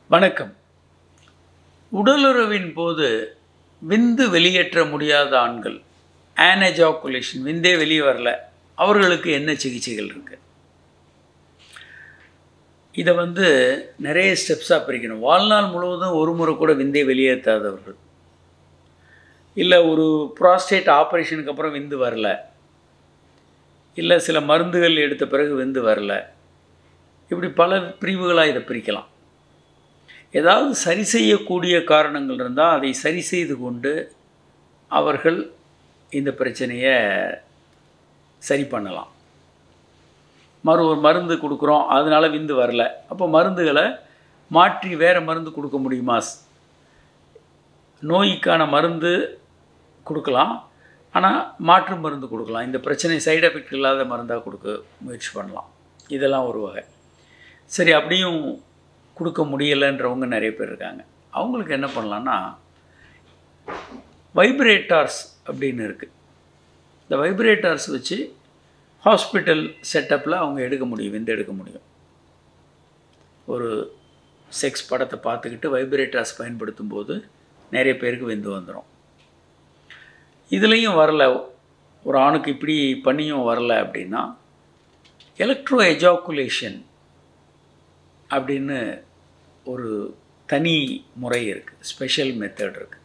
வணக்கம் உடலுறவின் போது விந்து வெளியேற்ற முடியாத ஆண்கள் ஆனஜாக்குலேஷன் விந்தே வெளியே வரல அவர்களுக்கு என்ன சிகிச்சைகள் இருக்குது இதை வந்து நிறைய ஸ்டெப்ஸாக பிரிக்கணும் வாழ்நாள் முழுவதும் ஒரு முறை கூட விந்தே வெளியேற்றாதவர்கள் இல்லை ஒரு ப்ராஸ்டேட் ஆப்ரேஷனுக்கு அப்புறம் விந்து வரல இல்லை சில மருந்துகள் எடுத்த பிறகு விந்து வரல இப்படி பல பிரிவுகளாக இதை பிரிக்கலாம் ஏதாவது சரி செய்யக்கூடிய காரணங்கள் இருந்தால் அதை சரி செய்து கொண்டு அவர்கள் இந்த பிரச்சனையை சரி பண்ணலாம் மறு ஒரு மருந்து கொடுக்குறோம் அதனால் விந்து வரல அப்போ மருந்துகளை மாற்றி வேறு மருந்து கொடுக்க முடியுமா நோய்க்கான மருந்து கொடுக்கலாம் ஆனால் மாற்று மருந்து கொடுக்கலாம் இந்த பிரச்சனை சைடு எஃபெக்ட் இல்லாத மருந்தாக கொடுக்க முயற்சி பண்ணலாம் இதெல்லாம் ஒரு வகை சரி அப்படியும் கொடுக்க முடியலைன்றவங்க நிறைய பேர் இருக்காங்க அவங்களுக்கு என்ன பண்ணலான்னா வைப்ரேட்டார்ஸ் அப்படின்னு இருக்குது இந்த வைப்ரேட்டார்ஸ் வச்சு ஹாஸ்பிட்டல் செட்டப்பில் அவங்க எடுக்க முடியும் விந்து எடுக்க முடியும் ஒரு செக்ஸ் படத்தை பார்த்துக்கிட்டு வைப்ரேட்டார்ஸ் பயன்படுத்தும் போது நிறைய பேருக்கு விந்து வந்துடும் இதுலேயும் வரல ஒரு ஆணுக்கு இப்படி பண்ணியும் வரல அப்படின்னா எலக்ட்ரோ எஜாக்குலேஷன் அப்படின்னு ஒரு தனி முறை இருக்குது ஸ்பெஷல் மெத்தட் இருக்குது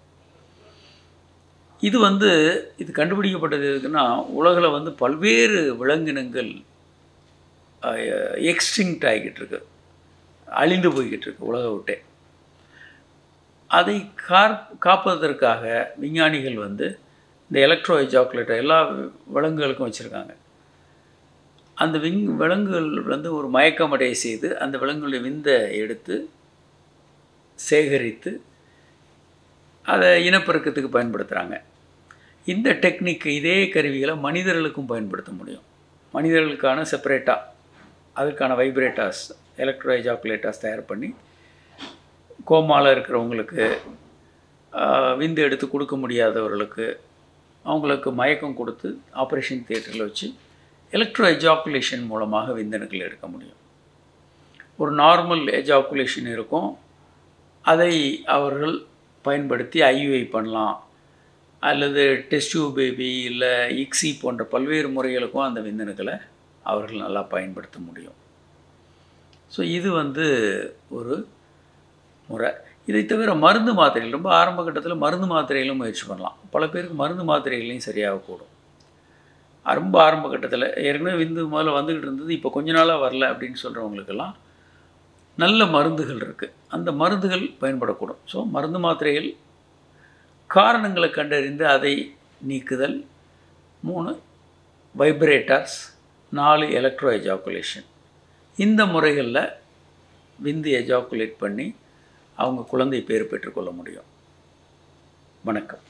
இது வந்து இது கண்டுபிடிக்கப்பட்டது எதுக்குன்னா உலகில் வந்து பல்வேறு விலங்கினங்கள் எக்ஸ்டிங்க்ட் ஆகிக்கிட்டு இருக்கு அழிந்து போய்கிட்டு இருக்கு உலக விட்டே அதை கார் காப்பதற்காக விஞ்ஞானிகள் வந்து இந்த எலக்ட்ரோ எஜாக்குலேட்டை எல்லா விலங்குகளுக்கும் வச்சுருக்காங்க அந்த விங் விலங்குகள் வந்து ஒரு மயக்கமடைய செய்து அந்த விலங்குகளுடைய விந்தை எடுத்து சேகரித்து அதை இனப்பெருக்கத்துக்கு பயன்படுத்துகிறாங்க இந்த டெக்னிக் இதே கருவிகளை மனிதர்களுக்கும் பயன்படுத்த முடியும் மனிதர்களுக்கான செப்பரேட்டாக அதுக்கான வைப்ரேட்டாஸ் எலக்ட்ரோ எஜாக்குலேட்டாஸ் தயார் பண்ணி கோமாவில் இருக்கிறவங்களுக்கு விந்து எடுத்து கொடுக்க முடியாதவர்களுக்கு அவங்களுக்கு மயக்கம் கொடுத்து ஆப்ரேஷன் தியேட்டரில் வச்சு எலக்ட்ரோ எஜாக்குலேஷன் மூலமாக விந்தணுக்கள் எடுக்க முடியும் ஒரு நார்மல் எஜாக்குலேஷன் இருக்கும் அதை அவர்கள் பயன்படுத்தி ஐயுஐ பண்ணலாம் அல்லது டெஸ்டியூ பேபி இல்லை இக்ஸி போன்ற பல்வேறு முறைகளுக்கும் அந்த விந்தணுக்களை அவர்கள் நல்லா பயன்படுத்த முடியும் ஸோ இது வந்து ஒரு முறை இதை தவிர மருந்து மாத்திரைகள் ரொம்ப ஆரம்ப கட்டத்தில் மருந்து மாத்திரைகளும் முயற்சி பண்ணலாம் பல பேருக்கு மருந்து மாத்திரைகளையும் சரியாகக்கூடும் ரொம்ப ஆரம்ப கட்டத்தில் ஏற்கனவே விந்து முதல்ல வந்துக்கிட்டு இருந்தது இப்போ கொஞ்ச நாளாக வரல அப்படின்னு சொல்கிறவங்களுக்கெல்லாம் நல்ல மருந்துகள் இருக்குது அந்த மருந்துகள் பயன்படக்கூடும் ஸோ மருந்து மாத்திரைகள் காரணங்களை கண்டறிந்து அதை நீக்குதல் மூணு வைப்ரேட்டர்ஸ் நாலு எலக்ட்ரோ எஜாக்குலேஷன் இந்த முறைகளில் விந்து எஜாக்குலேட் பண்ணி அவங்க குழந்தை பேர் பெற்றுக்கொள்ள முடியும் வணக்கம்